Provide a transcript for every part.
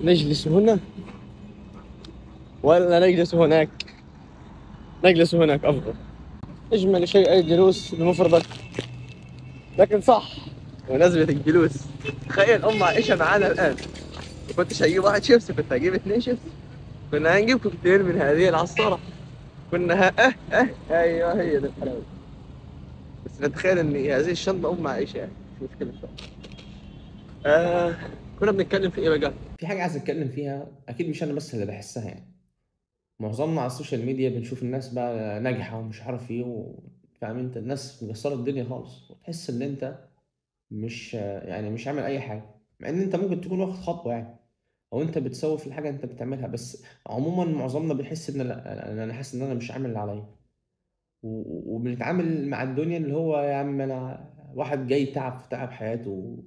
نجلس هنا ولا نجلس هناك نجلس هناك أفضل أجمل شيء الجلوس بمفردك لكن صح بمناسبة الجلوس تخيل أم عائشة معانا الآن كنتش هجيب واحد شيبسي كنت هجيب اثنين شيبسي كنا هنجيب كوكتيل من هذه العصارة كنا ها اه اه ايوه هي دي الحلاوة بس نتخيل ان هذه الشنطة ام عائشة يعني مش مشكلة ان شاء الله آه كنا بنتكلم في ايه بقى؟ في حاجة عايز أتكلم فيها أكيد مش أنا بس اللي بحسها يعني معظمنا على السوشيال ميديا بنشوف الناس بقى ناجحة ومش عارف إيه و... فاهم أنت الناس مكسرة الدنيا خالص وتحس إن أنت مش يعني مش عامل أي حاجة مع إن أنت ممكن تكون واخد خطوة يعني أو أنت بتسوي في الحاجة أنت بتعملها بس عموما معظمنا بيحس إن لا أنا- أنا حاسس إن أنا مش عامل اللي عليا و- وبنتعامل مع الدنيا اللي هو يا عم أنا واحد جاي تعب في تعب حياته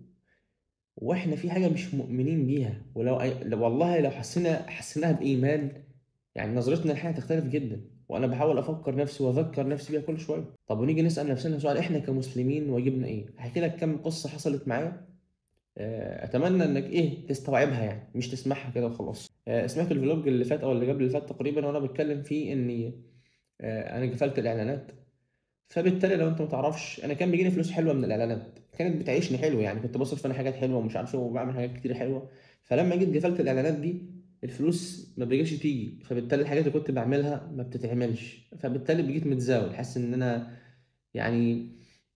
واحنا في حاجه مش مؤمنين بيها ولو أي... لو والله لو حسينا حسيناها بايمان يعني نظرتنا للحياه تختلف جدا وانا بحاول افكر نفسي واذكر نفسي بيها كل شويه طب ونيجي نسال نفسنا سؤال احنا كمسلمين واجبنا ايه هحكي لك كم قصه حصلت معايا آه، اتمنى انك ايه تستوعبها يعني مش تسمعها كده وخلاص آه، سمعت الفلوج اللي فات او اللي قبل اللي فات تقريبا وانا بتكلم فيه اني آه، انا قفلت الاعلانات فبالتالي لو انت ما تعرفش انا كان بيجيني فلوس حلوه من الاعلانات كانت بتعيشني حلو يعني كنت بصرف انا حاجات حلوه ومش عارف ايه وبعمل حاجات كتير حلوه فلما جيت قفلت الاعلانات دي الفلوس ما بقتش تيجي فبالتالي الحاجات اللي كنت بعملها ما بتتعملش فبالتالي بقيت متزاول حاسس ان انا يعني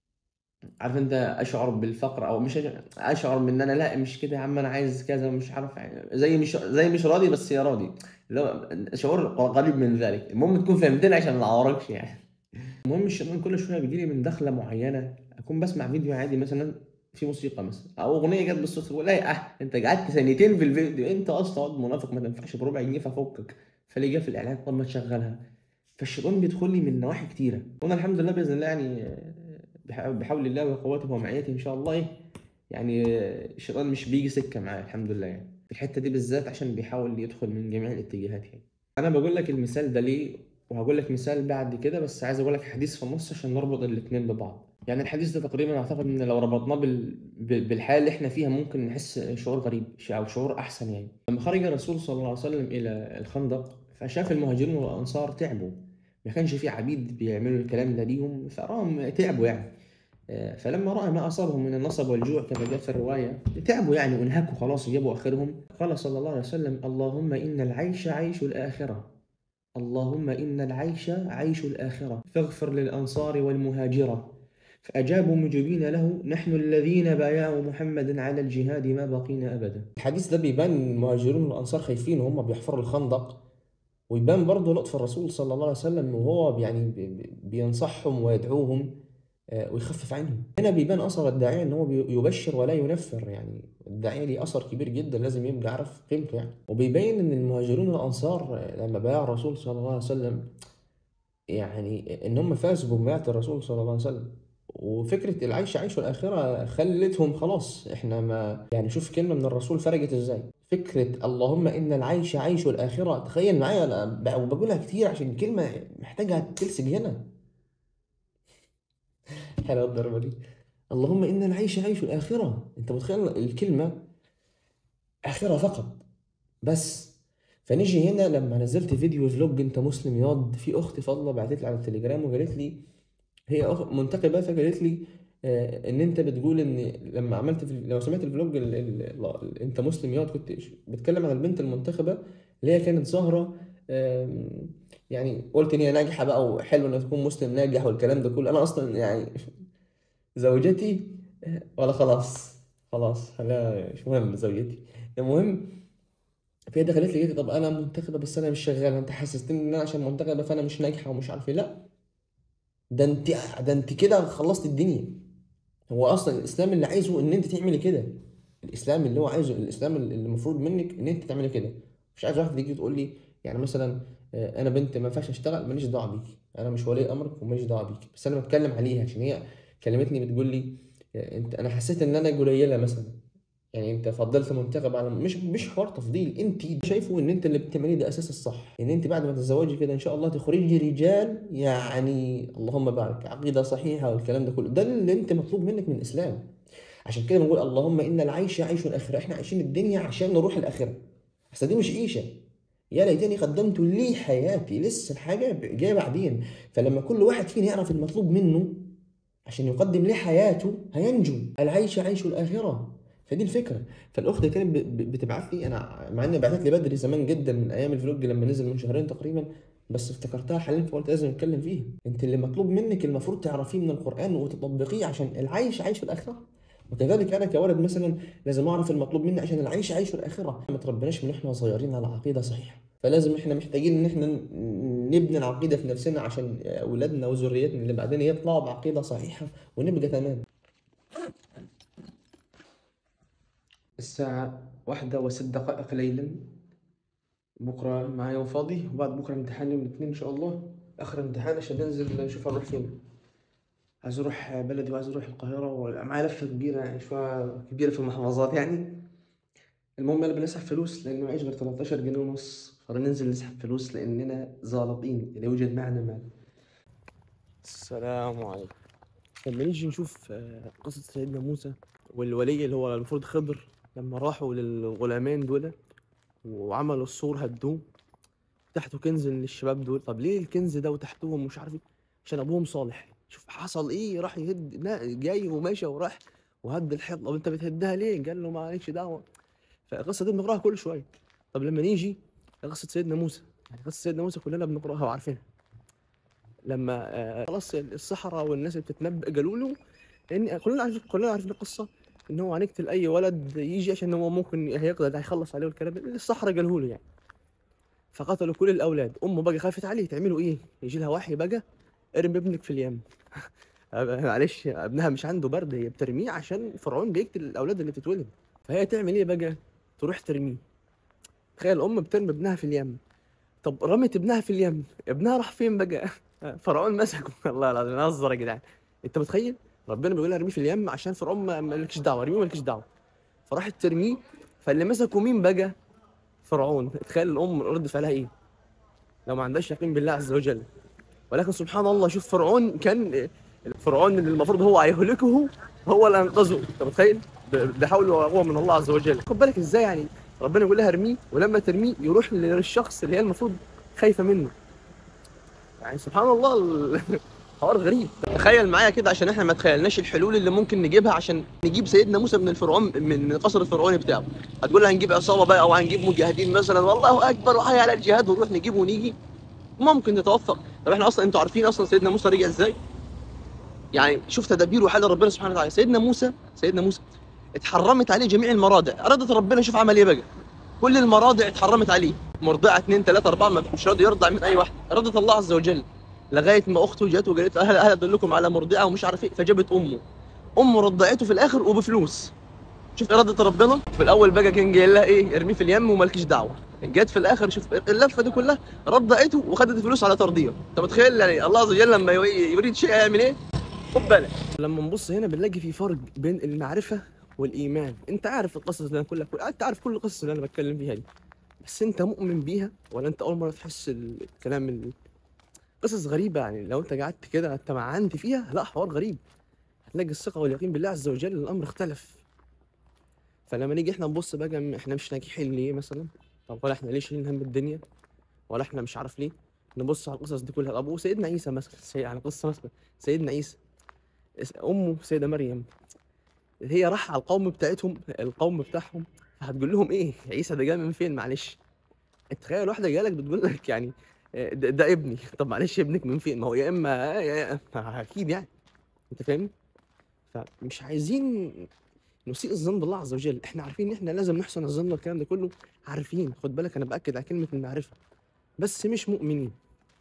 عارف انت اشعر بالفقر او مش أشعر- اشعر من ان انا لا مش كده يا عم انا عايز كذا ومش عارف زي مش زي مش راضي بس يا راضي اللي هو شعور قريب من ذلك المهم تكون فهمتني عشان ما اعوركش يعني المهم الشيطان كل شويه بيجي لي من دخله معينه اكون بسمع فيديو عادي مثلا في موسيقى مثلا او اغنيه جت بالصدفه بقول لا اه انت قعدت ثانيتين في الفيديو انت اصلا منافق ما تنفعش بربع جنيه ففكك فاللي جه في الاعلان طب ما تشغلها فالشيطان بيدخل لي من نواحي كتيره وانا الحمد لله باذن الله يعني آه، بح- بحول الله وقوته ومعيته ان شاء الله ايه يعني آه، الشيطان مش بيجي سكه معايا الحمد لله يعني في الحته دي بالذات عشان بيحاول يدخل من جميع الاتجاهات يعني انا بقول لك المثال ده ليه وهقول لك مثال بعد كده بس عايز اقول لك حديث في النص عشان نربط الاتنين ببعض يعني الحديث ده تقريبا اعتقد ان لو ربطناه بال... بال- بالحياه اللي احنا فيها ممكن نحس شعور غريب او شعور احسن يعني لما خرج الرسول صلى الله عليه وسلم الى الخندق فشاف المهاجرون والانصار تعبوا ما كانش في عبيد بيعملوا الكلام ده ليهم فراهم تعبوا يعني آه، فلما راى ما اصابهم من النصب والجوع كما جاء في الروايه تعبوا يعني وانهكوا خلاص جابوا اخرهم قال صلى الله عليه وسلم اللهم ان العيش عيش الاخره اللهم إن العيش عيش الآخرة فاغفر للأنصار والمهاجرة فأجابوا مجيبين له نحن الذين بايعوا محمدا على الجهاد ما بقينا أبدا الحديث ده بيبان المهاجرون والأنصار خايفين وهم بيحفروا الخندق ويبان برضه لطف الرسول صلى الله عليه وسلم وهو يعني بي- بي- بينصحهم ويدعوهم آه، ويخفف عنهم هنا بيبان أثر الداعية إن هو بي- يبشر ولا ينفر يعني الداعية ليه أثر كبير جدا لازم يبقى عارف قيمته يعني وبيبين إن المهاجرون والأنصار آه، لما بايعوا الرسول صلى الله عليه وسلم يعني إن هم فازوا ببيعة الرسول صلى الله عليه وسلم وفكرة العيش عيش الآخرة خلتهم خلاص إحنا ما يعني شوف كلمة من الرسول فرقت إزاي فكرة اللهم إن العيش عيش الآخرة تخيل معايا أنا ب- بقولها كتير عشان كلمة محتاجة تلسج هنا حلوة الضربة دي اللهم إن العيش عيش الآخرة أنت متخيل الكلمة آخرة فقط بس فنيجي هنا لما نزلت فيديو فلوج أنت مسلم ياض في أختي فاضلة بعتت لي على التليجرام وقالت لي هي أخ منتقبة فقالت لي آه، ان انت بتقول ان لما عملت في لو سمعت الفلوج ال... ال... ال... انت مسلم ياض كنت بتكلم عن البنت المنتخبه اللي هي كانت ظاهره آم، يعني قلت ان هي ناجحه بقى وحلو انها تكون مسلم ناجح والكلام ده كله انا اصلا يعني زوجتي آه، ولا خلاص خلاص خليها مش مهم زوجتي المهم فهي دخلت لي قالت لي طب انا منتخبه بس انا مش شغاله انت حسستني ان انا عشان منتخبه فانا مش ناجحه ومش عارف ايه لا ده انت ده انت كده خلصت الدنيا هو اصلا الاسلام اللي عايزه ان انت تعملي كده الاسلام اللي هو عايزه الاسلام اللي المفروض منك ان انت تعملي كده مش عايز واحده تيجي تقول لي يعني مثلا آه، انا بنت ما ينفعش اشتغل ماليش دعوه بيكي انا مش ولي امرك وماليش دعوه بيكي بس انا بتكلم عليها عشان هي كلمتني بتقول لي آه، انت انا حسيت ان انا قليله مثلا يعني انت فضلت منتخب على مش مش حوار تفضيل انت شايفه ان انت اللي بتعمليه ده اساس الصح ان انت بعد ما تتزوجي كده ان شاء الله تخرجي رجال يعني اللهم بارك عقيده صحيحه والكلام ده كله ده اللي انت مطلوب منك من الاسلام عشان كده بنقول اللهم ان العيش عيش الاخره احنا عايشين الدنيا عشان نروح الاخره بس دي مش عيشه يا ليتني قدمت لي حياتي لسه الحاجه جايه بعدين فلما كل واحد فينا يعرف المطلوب منه عشان يقدم ليه حياته هينجو العيش عيش الاخره فدي الفكره فالاخت كانت ب- ب- بتبعت لي انا مع اني بعتت لي بدري زمان جدا من ايام الفلوج لما نزل من شهرين تقريبا بس افتكرتها حاليا فقلت لازم نتكلم فيها انت اللي مطلوب منك المفروض تعرفيه من القران وتطبقيه عشان العيش عيش الاخره وكذلك انا كولد مثلا لازم اعرف المطلوب مني عشان العيش عيش الاخره ما تربناش من احنا صغيرين على عقيده صحيحه فلازم احنا محتاجين ان احنا ن- نبني العقيده في نفسنا عشان اولادنا وذريتنا اللي بعدين يطلعوا بعقيده صحيحه ونبقى تمام الساعة واحدة وست دقائق ليلا بكرة معايا يوم فاضي وبعد بكرة امتحان يوم الاثنين إن شاء الله آخر امتحان عشان ننزل نشوف هنروح فين عايز أروح بلدي وعايز أروح القاهرة ومعايا لفة كبيرة يعني شوية كبيرة في المحافظات يعني المهم يلا بنسحب فلوس لأنه معيش غير 13 جنيه ونص فننزل نسحب فلوس لأننا زالطين لا يوجد معنا مال السلام عليكم لما نيجي نشوف آه، قصة سيدنا موسى والولي اللي هو المفروض خضر لما راحوا للغلامين دول وعملوا السور هدوه تحته كنز للشباب دول طب ليه الكنز ده وتحتهم مش عارف ايه عشان ابوهم صالح شوف حصل ايه راح يهد لا جاي وماشي وراح وهد الحيط طب انت بتهدها ليه قال له ما عليكش دعوه فالقصه دي بنقراها كل شويه طب لما نيجي قصه سيدنا موسى يعني قصه سيدنا موسى كلنا بنقراها وعارفينها لما آه، خلاص الصحراء والناس اللي بتتنبأ قالوا له ان كلنا عارفين كلنا عارفين القصه ان هو هنقتل اي ولد يجي عشان هو ممكن هيقدر هيخلص عليه والكلام ده الصحراء قالوا له يعني فقتلوا كل الاولاد امه بقى خافت عليه تعملوا ايه يجي لها وحي بقى ارمي ابنك في اليم معلش ابنها مش عنده برد هي بترميه عشان فرعون بيقتل الاولاد اللي بتتولد فهي تعمل ايه بقى تروح ترميه تخيل الام بترمي ابنها في اليم طب رمت ابنها في اليم ابنها راح فين بقى فرعون مسكه والله العظيم نهزر يا جدعان انت متخيل ربنا بيقول لها ارميه في اليم عشان فرعون ما- مالكش دعوه ارميه مالكش دعوه فراحت ترميه فاللي مسكوا مين بقى فرعون تخيل الام رد فعلها ايه لو ما عندهاش يقين بالله عز وجل ولكن سبحان الله شوف فرعون كان فرعون اللي المفروض هو هيهلكه هو اللي انقذه انت متخيل ب- بحول وقوه من الله عز وجل خد بالك ازاي يعني ربنا يقول لها ارميه ولما ترميه يروح للشخص اللي هي المفروض خايفه منه يعني سبحان الله ال- حوار غريب تخيل معايا كده عشان احنا ما تخيلناش الحلول اللي ممكن نجيبها عشان نجيب سيدنا موسى من الفرعون من القصر الفرعوني بتاعه هتقول لها هنجيب عصابه بقى او هنجيب مجاهدين مثلا والله اكبر وحي على الجهاد ونروح نجيب ونيجي ممكن نتوفق طب احنا اصلا انتوا عارفين اصلا سيدنا موسى رجع ازاي يعني شوف تدابير وحال ربنا سبحانه وتعالى سيدنا موسى سيدنا موسى اتحرمت عليه جميع المراضع ارادت ربنا شوف عمل ايه بقى كل المراضع اتحرمت عليه مرضعه اثنين ثلاثه اربعه ما مش راضي يرضع من اي واحده ارادت الله عز وجل لغايه ما اخته جت وقالت له هل هل ادلكم على مرضعه ومش عارف ايه فجابت امه امه رضعته في الاخر وبفلوس شوف اراده ربنا في الاول بقى كان جاي لها ايه ارميه في اليم ومالكيش دعوه جت في الاخر شوف اللفه دي كلها رضعته وخدت الفلوس على ترضيه انت متخيل يعني الله عز وجل لما يريد شيء يعمل ايه خد بالك لما نبص هنا بنلاقي في فرق بين المعرفه والايمان انت عارف القصص اللي انا كلها كل... انت عارف كل القصص اللي انا بتكلم فيها دي بس انت مؤمن بيها ولا انت اول مره تحس الكلام ال... قصص غريبه يعني لو انت قعدت كده تمعنت فيها لا حوار غريب هتلاقي الثقه واليقين بالله عز وجل الامر اختلف فلما نيجي احنا نبص بقى م- احنا مش ناجحين ليه مثلا طب ولا احنا ليه شايلين هم الدنيا ولا احنا مش عارف ليه نبص على القصص دي كلها طب وسيدنا عيسى مثلا سي... يعني قصه مثلا سيدنا عيسى اس- امه سيده مريم هي راح على القوم بتاعتهم القوم بتاعهم هتقول لهم ايه عيسى ده جاي من فين معلش تخيل واحده جالك بتقول لك يعني آه، ده, ده ابني طب معلش ابنك من فين ما هو يا اما آه، يا إما- اكيد يعني انت فاهمني فمش عايزين نسيء الظن بالله عز وجل احنا عارفين ان احنا لازم نحسن الظن والكلام ده كله عارفين خد بالك انا باكد على كلمه المعرفه بس مش مؤمنين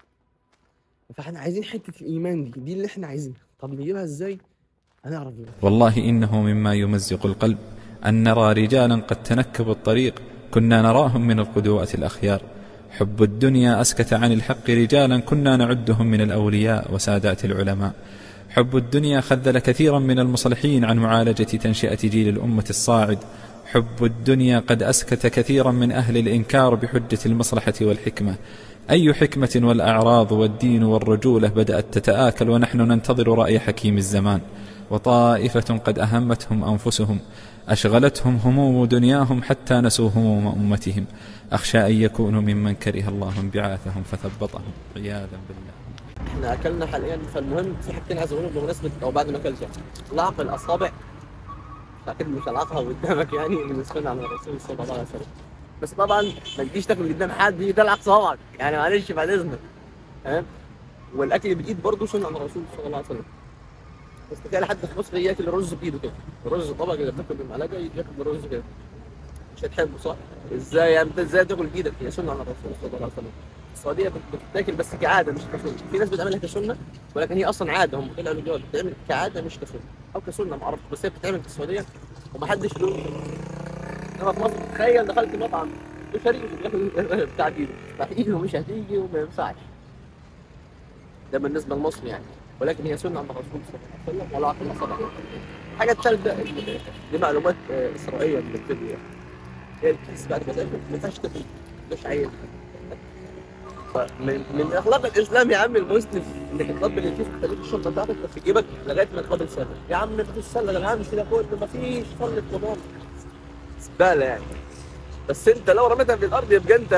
فاحنا عايزين حته الايمان دي دي اللي احنا عايزينها طب نجيبها ازاي هنعرف نجيبها والله إنه مما يمزق القلب أن نرى رجالا قد تنكبوا الطريق كنا نراهم من القدوات الأخيار حب الدنيا أسكت عن الحق رجالا كنا نعدهم من الأولياء وسادات العلماء حب الدنيا خذل كثيرا من المصلحين عن معالجة تنشئة جيل الأمة الصاعد حب الدنيا قد أسكت كثيرا من أهل الإنكار بحجة المصلحة والحكمة أي حكمة والأعراض والدين والرجولة بدأت تتآكل ونحن ننتظر رأي حكيم الزمان وطائفة قد أهمتهم أنفسهم أشغلتهم هموم دنياهم حتى نسوا هموم أمتهم أخشى أن يكونوا ممن كره الله انبعاثهم فثبطهم عياذا بالله احنا اكلنا حاليا فالمهم في حاجتين عايز اقولهم بمناسبه او بعد ما اكلت يعني لعق الاصابع اكيد مش هلعقها قدامك يعني من السنه على الرسول صلى الله عليه وسلم بس طبعا ما تجيش تاكل قدام حد يجي تلعق صوابعك يعني معلش بعد اذنك تمام والاكل بالايد برضه سنه عن الرسول صلى الله عليه وسلم بس تخيل حد في مصر ياكل الرز بايده كده الرز طبق كده بتاكل بالمعلقه يجي ياكل بالرز كده مش هتحبه صح؟ ازاي يعني انت ازاي تاكل بايدك هي سنه عن الرسول صلى الله عليه وسلم السعوديه بت- بتتاكل بس كعاده مش كسنه في ناس بتعملها كسنه ولكن هي اصلا عاده هم طلعوا الجواب بتتعمل كعاده مش كسنه او كسنه ما اعرفش بس هي بتتعمل في السعوديه ومحدش له انما في مصر تخيل دخلت مطعم كشري وبتاكل بتاع ايده بتاع ايده مش هتيجي وما ينفعش ده بالنسبه لمصر يعني ولكن هي سنه عند الرسول صلى الله عليه وسلم ولا عقل صدق الحاجه الثالثه دي معلومات آه، اسرائيليه من الفيديو يعني هي الكيس بعد ما تاكل ما ينفعش تاكل مش عيل فمن من اخلاق الاسلام يا عم المسلم انك تقبل الكيس وتخليه في الشنطه بتاعتك في جيبك لغايه ما تقابل سنه يا عم مفيش سله يا جدعان مش كده كله مفيش سله خضار زباله يعني بس انت لو رميتها في الارض يبقى انت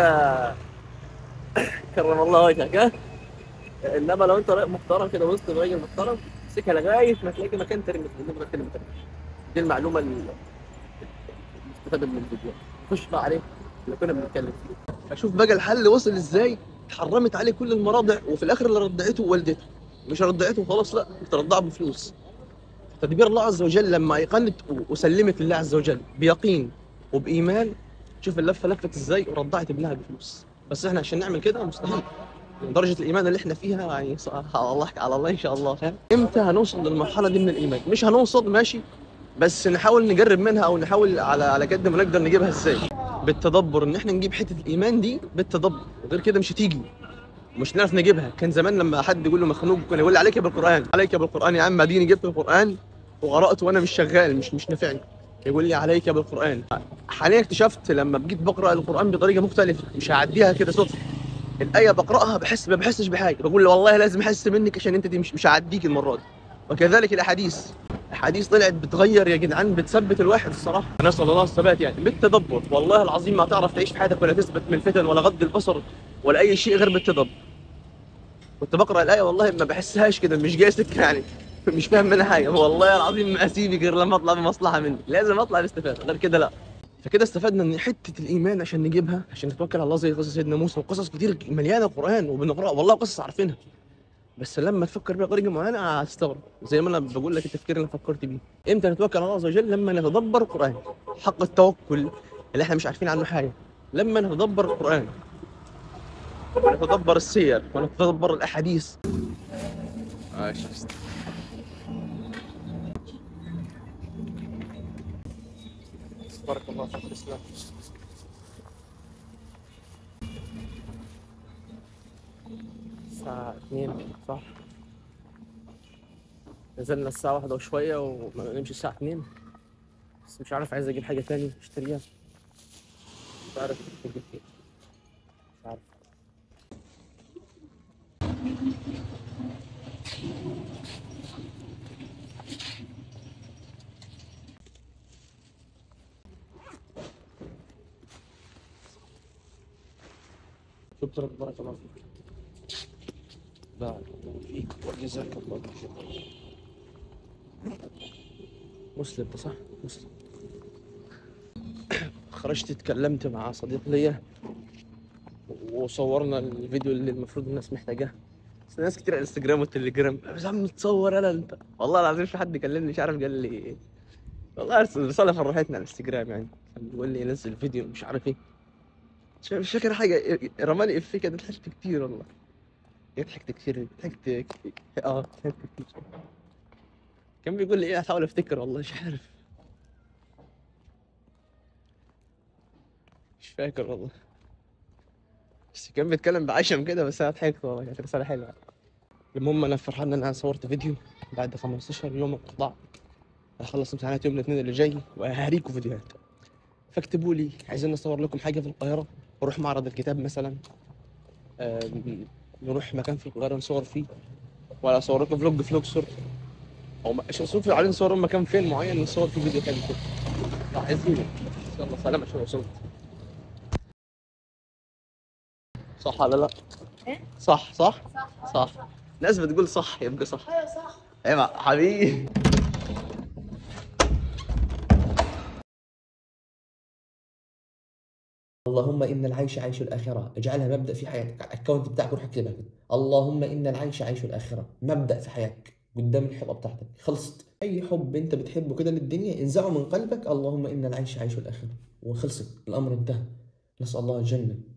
كرم الله وجهك ها انما لو انت راجل محترم كده وسط راجل محترم امسكها لغايه ما تلاقي مكان ترمي ترمي ترمي ترمي دي المعلومه اللي المستفاده من الفيديو خش بقى عليه اللي كنا بنتكلم فيه اشوف بقى الحل وصل ازاي حرمت عليه كل المراضع وفي الاخر اللي رضعته والدته مش رضعته خلاص لا بترضعه بفلوس تدبير الله عز وجل لما ايقنت وسلمت لله عز وجل بيقين وبايمان شوف اللفه لفت ازاي ورضعت ابنها بفلوس بس احنا عشان نعمل كده مستحيل من درجه الايمان اللي احنا فيها يعني ص- على الله على الله ان شاء الله فاهم امتى هنوصل للمرحله دي من الايمان مش هنوصل ماشي بس نحاول نجرب منها او نحاول على على قد ما نقدر نجيبها ازاي بالتدبر ان احنا نجيب حته الايمان دي بالتدبر وغير كده مش هتيجي مش نعرف نجيبها كان زمان لما حد يقول له مخنوق كان يقول لي عليك بالقران عليك بالقران يا عم اديني جبت القران وقرات وانا مش شغال مش مش نافعني يقول لي عليك بالقران حاليا اكتشفت لما بجيت بقرا القران بطريقه مختلفه مش هعديها كده صدفه الايه بقراها بحس ما بحسش بحاجه بقول له والله لازم احس منك عشان انت دي مش مش هعديك المره دي وكذلك الاحاديث احاديث طلعت بتغير يا جدعان بتثبت الواحد الصراحه نسال الله الثبات يعني بالتدبر والله العظيم ما تعرف تعيش في حياتك ولا تثبت من الفتن ولا غض البصر ولا اي شيء غير بالتدبر كنت بقرا الايه والله ما بحسهاش كده مش جاي سكه يعني مش فاهم منها حاجه والله العظيم ما اسيبي غير لما اطلع بمصلحه مني لازم اطلع باستفاده غير كده لا فكده استفدنا ان حته الايمان عشان نجيبها عشان نتوكل على الله زي قصص سيدنا موسى وقصص كتير مليانه قران وبنقراها والله قصص عارفينها بس لما تفكر بيها بطريقه معينه هتستغرب زي ما انا بقول لك التفكير اللي أنا فكرت بيه امتى نتوكل على الله عز وجل لما نتدبر القران حق التوكل اللي احنا مش عارفين عنه حاجه لما نتدبر القران ونتدبر السير ونتدبر الاحاديث بارك الله فيك الاسلام الساعة 2 صح نزلنا الساعة واحدة وشوية وما نمشي الساعة 2 بس مش عارف عايز اجيب حاجة تاني اشتريها مش عارف اجيب ايه مش عارف شكرا بارك الله فيك بارك الله فيك وجزاك الله خير مسلم ده صح مسلم خرجت اتكلمت مع صديق ليا وصورنا الفيديو اللي المفروض الناس محتاجاه بس ناس كتير على الانستجرام والتليجرام بس عم تصور انا انت والله العظيم في حد كلمني مش عارف قال لي والله ارسل رساله فرحتني على الانستجرام يعني كان بيقول لي نزل فيديو مش عارف ايه مش مش فاكر حاجه رماني افيه كده ضحكت كتير والله ضحكت كتير ضحكت كتير اه ضحكت كتير كان بيقول لي ايه احاول افتكر والله مش عارف مش فاكر والله بس كان بيتكلم بعشم كده بس انا ضحكت والله كانت رساله حلوه المهم انا فرحان ان انا صورت فيديو بعد 15 يوم انقطاع هخلص امتحانات يوم الاثنين اللي جاي وهريكم فيديوهات فاكتبوا لي عايزين نصور لكم حاجه في القاهره نروح معرض الكتاب مثلا آم، نروح مكان في القاهره نصور فيه ولا اصور لكم فلوج في الاقصر او ما- شو شوفوا عليهم صور مكان فين معين نصور في فيديو ثاني كده لا عايزين يلا سلام عشان وصلت صح ولا لا؟ إيه؟ صح صح؟ صح صح ناس بتقول صح يبقى صح ايوه صح ايوه حبيبي اللهم ان العيش عيش الاخره اجعلها مبدا في حياتك على الاكونت بتاعك روح اكتبها كده اللهم ان العيش عيش الاخره مبدا في حياتك قدام الحبه بتاعتك خلصت اي حب انت بتحبه كده للدنيا انزعه من قلبك اللهم ان العيش عيش الاخره وخلصت الامر انتهى نسال الله الجنه